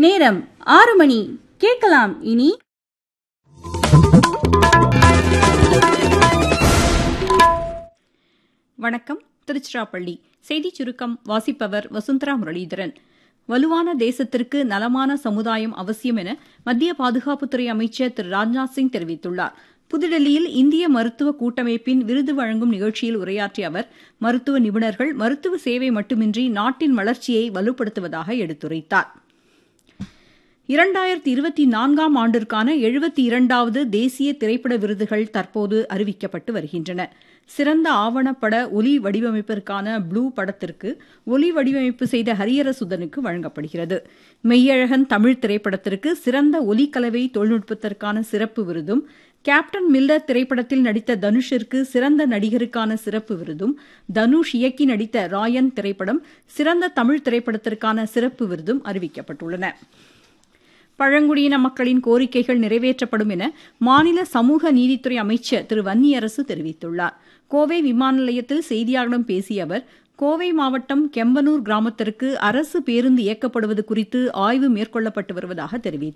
நேரம் ஆறு மணி கேட்கலாம் இனி வணக்கம் திருச்சிராப்பள்ளி செய்திச் சுருக்கம் வாசிப்பவர் வசுந்தரா முரளிதரன் வலுவான தேசத்திற்கு நலமான சமுதாயம் அவசியம் என மத்திய பாதுகாப்புத்துறை அமைச்சர் திரு ராஜ்நாத் சிங் தெரிவித்துள்ளார் புதுடெல்லியில் இந்திய மருத்துவ கூட்டமைப்பின் விருது வழங்கும் நிகழ்ச்சியில் உரையாற்றிய அவர் மருத்துவ நிபுணர்கள் மருத்துவ சேவை மட்டுமின்றி நாட்டின் வளர்ச்சியை வலுப்படுத்துவதாக எடுத்துரைத்தார் இரண்டாயிரத்தி இருபத்தி நான்காம் ஆண்டிற்கான எழுபத்தி இரண்டாவது தேசிய திரைப்பட விருதுகள் தற்போது அறிவிக்கப்பட்டு வருகின்றன சிறந்த ஆவணப்பட ஒலி வடிவமைப்பிற்கான ப்ளூ படத்திற்கு ஒலி வடிவமைப்பு செய்த ஹரியரசுதனுக்கு வழங்கப்படுகிறது மெய்யழகன் தமிழ் திரைப்படத்திற்கு சிறந்த ஒலிக்கலவை தொழில்நுட்பத்திற்கான சிறப்பு விருதும் கேப்டன் மில்லர் திரைப்படத்தில் நடித்த தனுஷிற்கு சிறந்த நடிகருக்கான சிறப்பு விருதும் தனுஷ் இயக்கி நடித்த ராயன் திரைப்படம் சிறந்த தமிழ் திரைப்படத்திற்கான சிறப்பு விருதும் அறிவிக்கப்பட்டுள்ளன பழங்குடியின மக்களின் கோரிக்கைகள் நிறைவேற்றப்படும் என மாநில சமூக நீதித்துறை அமைச்சர் திரு வன்னியரசு தெரிவித்துள்ளார் கோவை விமான நிலையத்தில் செய்தியாளர்களிடம் பேசிய அவர் கோவை மாவட்டம் கெம்பனூர் கிராமத்திற்கு அரசு பேருந்து இயக்கப்படுவது குறித்து ஆய்வு மேற்கொள்ளப்பட்டு வருவதாக தெரிவித்தார்